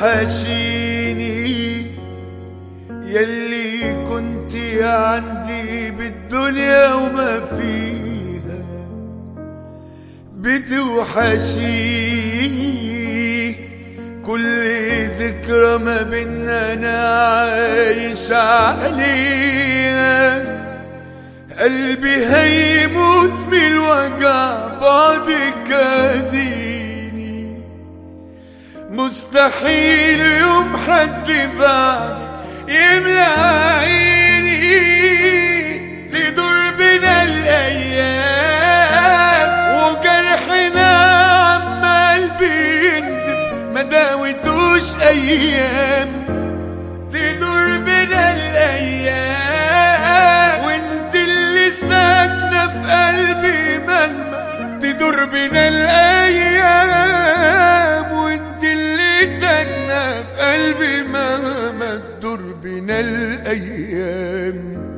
بتوحشيني يلي كنت عندي بالدنيا وما فيها بتوحشيني كل ذكرى ما بينا انا عايش عليها قلبي هيموت من الوجع بعدك جازيني مستحيل يوم حد بعدك يملى عيني تدور بنا الايام وجرحنا عمال بينزف ما داوتوش ايام تدور بنا الايام وانت اللي ساكنه في قلبي مهما تدور بنا الايام وانت اللي ساكنه في قلبي مهما تدور بنا الايام